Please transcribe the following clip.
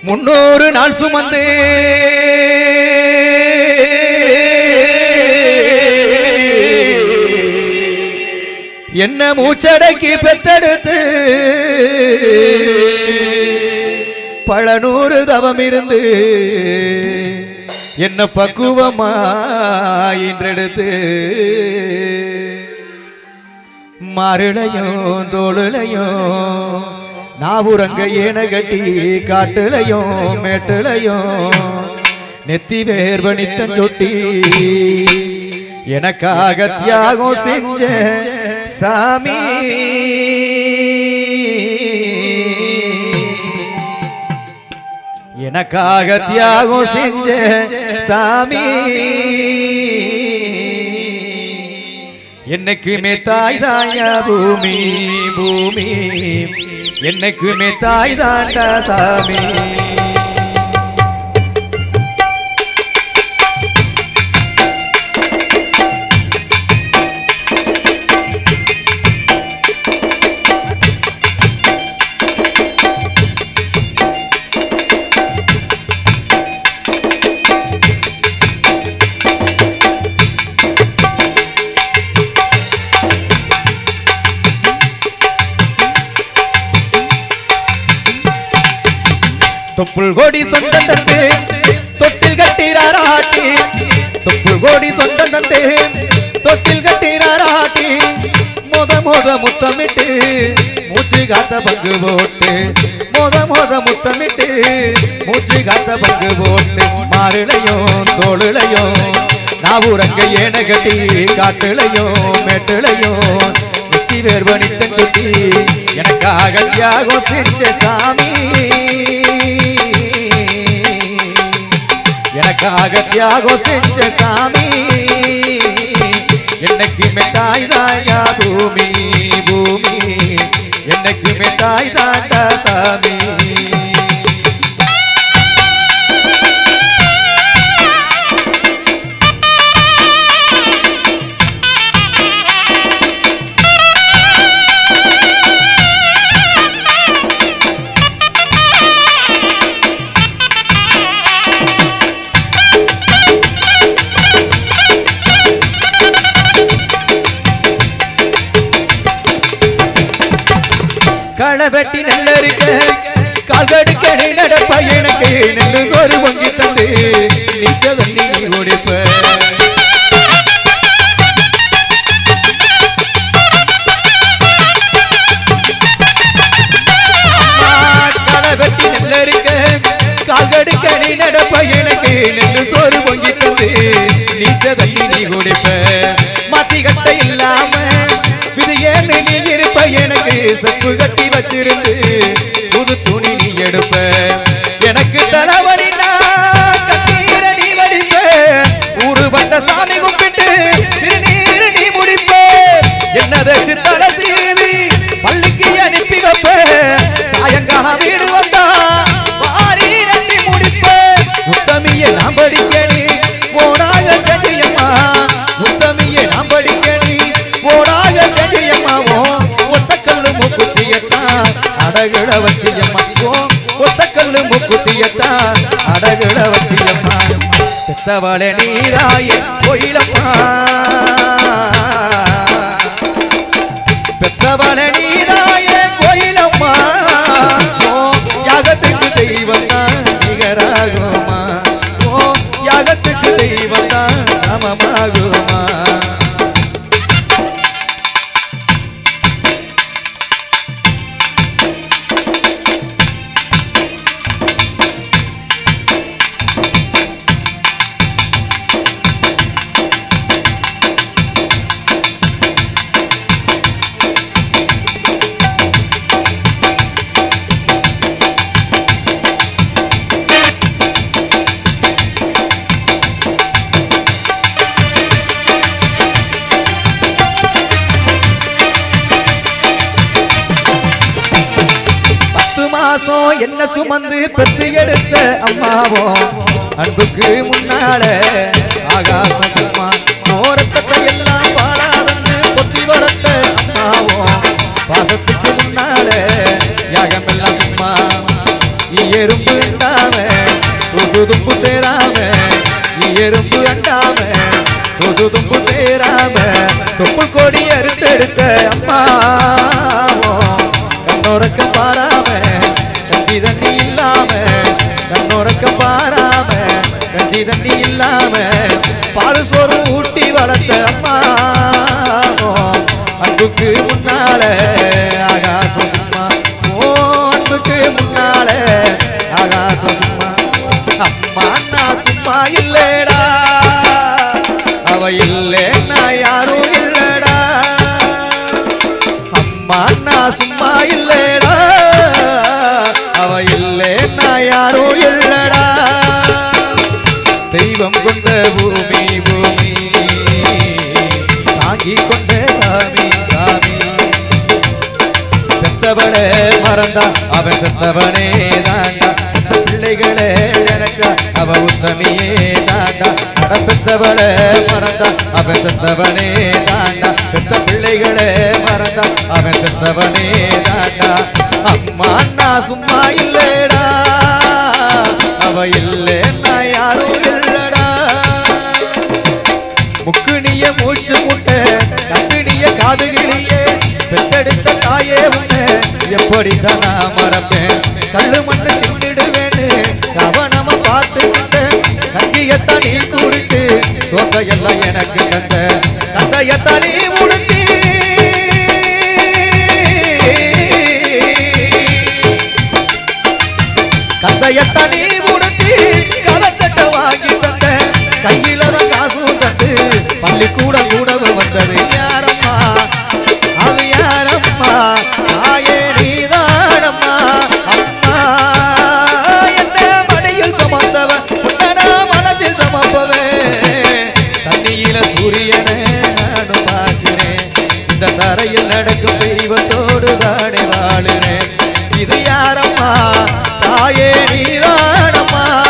முன்னூறு நாள் சுமந்து என்ன மூச்சடக்கி பெத்தெடுத்து பல நூறு தவம் இருந்து என்ன பக்குவமா இன்றெடுத்து மாறுளையும் தோளுலையும் நாவுரங்க ஏன கட்டி காட்டுலையும் மேட்டுலையும் நெத்தி வேர்வனித்தன் சொட்டி எனக்காக தியாகம் செஞ்ச சாமி எனக்காக தியாகம் செஞ்ச சாமி என்னைக்குமே தாய் தாயா பூமி பூமி என்னைக்குமே தாய் தாண்டா சாமி தொப்புள் கோடி சொந்தம் தந்து தொட்டில் கட்டிராராட்டி தொப்புள் கோடி சொந்தம் தந்து தொட்டில் கட்டிராராட்டி மொத மொத முத்தமிட்டு மூச்சு காத்த பங்கு போட்டு மொத மொத முத்தமிட்டு மூச்சு காத்த பங்கு போட்டு மாறுளையும் தோளுலையும் நாவூரங்க ஏன கட்டி காட்டுலையும் மேட்டுலையும் நெத்தி வேர்வனித்த குட்டி எனக்காக தியாகம் செஞ்ச சாமி எனக்காக தியாகம் செஞ்ச சாமி என்னைக்கு மெட்டாய் தாயா பூமி பூமி என்னைக்கு மெட்டாய் தாண்டா சாமி களவெட்டி நெல்லரிக்க கால்கடுக்க நீ நடப்ப எனக்கு நெல்லு சோறு பொங்கி தந்து நீச்ச தண்ணி நீ குடிப்ப களவெட்டி நெல்லரிக்க கால்கடுக்க நீ நடப்ப எனக்கு நெல்லு சோறு பொங்கி தந்து நீச்ச தண்ணி நீ குடிப்ப மாத்தி கட்ட இல்லாம விதியேன்னு நீ இருப்ப எனக்கு சப்பு கட்டி வச்சிருந்து புது துணி நீ எடுப்ப எனக்கு தலைவலி கண்ணீர நீ வடிப்ப ஊரு வந்த சாமி கும்பிட்டு திருநீர் நீ முடிப்ப என்னதை சித்தல சீவி பள்ளிக்கு அனுப்பி வைப்ப சாயங்காலம் வீடு வந்தா வாரி நம்பி முடிப்ப முத்தமிய நாம் படிக்க நீ போனாக தெரியுமா முத்தமிய நாம் படிக்க நீ போனாக தெரியுமாவோ ஒத்தக்கல்லு முக்குத்தியத்தான் அடகுட வச்சியம்மா ஓ ஒத்தக்கல்லு முக்குத்தியத்தான் அடகுட வச்சியம்மா பெத்தவளே நீராய கோயிலம்மா பெத்தவளே நீராய கோயிலம்மா ஓ யாகத்துக்கு தெய்வம் தான் நிகராகுமா ஓ யாகத்துக்கு தெய்வம் தான் சமமாகுமா பத்து மாசம் என்ன சுமந்து பெத்து எடுத்த அம்மாவோ அன்புக்கு முன்னால ஆகாசம் சும்மா ஓரத்தத்தை எல்லாம் பாலாதன்னு பொத்தி வளர்த்த அம்மாவோ பாசத்துக்கு முன்னால யாகமெல்லாம் சும்மா எறும்புண்டா தூசு தும்பு சேராம எறும்பு அண்டாம தூசு தும்பு சேராம தொப்புள் கொடி அறுத்தெடுத்த அம்மா கண்ணோரக்க பாராம கஞ்சி தண்ணி இல்லாம கண்ணோரக்க பாராம கஞ்சி தண்ணி இல்லாம பால் சோறு ஊட்டி வளர்த்த அம்மா அன்புக்கு முன்னால ஆகாசம் சும்மா ஓ அன்புக்கு முன்னால ஆகாசம் சும்மா அம்மா நான் சும்மா இல்லடா அவ இல்லைன்னா யாரும் இல்லடா அம்மா நான் சும்மா இல்லடா அவ இல்லைன்னா யாரும் இல்லடா தெய்வம் கொண்ட பூமி பூமி தாங்கி கொண்ட சாமி சாமி பெத்தவளே மறந்தா அவன் செத்தவனே தாண்டா அந்த பிள்ளைகளே நினைச்சா அவ உத்தமியே தாண்டா அட பெத்தவளே மறந்தா அவன் செத்தவனே தாண்டா பெத்த பிள்ளைகளே மறந்தா அவன் செத்தவனே தாண்டா அம்மா நான் சும்மா இல்லடா அவ இல்லைன்னா யாரும் இல்லடா முக்குனிய மூச்சு முட்டை கட்டுனிய காதுகிளியே பெத்தெடுத்த தாயே உன்னை எப்படித்தான் நான் மறப்பேன் கல்லு மண்ணு தின்னுடுவேன்னு கவனமா பார்த்துக்கிட்ட கஞ்சியத்தான் நீ குடிச்சு சோத்தையெல்லாம் எனக்கு தந்த கந்தையத்தான் நீ முடிச்சு கந்தையத்தான் நீ முடிச்சு கதச்சட்டை வாங்கி தந்த கையில தான் காசும் தந்து பள்ளிக்கூடம் கூட வந்தது யாரம்மா அது யாரம்மா தாயே நீதானம்மா அம்மா என்ன மடியில் சுமந்தவ உன்னடா மனசில் சுமப்பவே தண்ணியில சூரியனை நானும் பார்க்கிறேன் இந்த தரையில் நடக்கும் தெய்வத்தோடு தானே வாழுறேன் இது யாரம்மா தாயே நீதானம்மா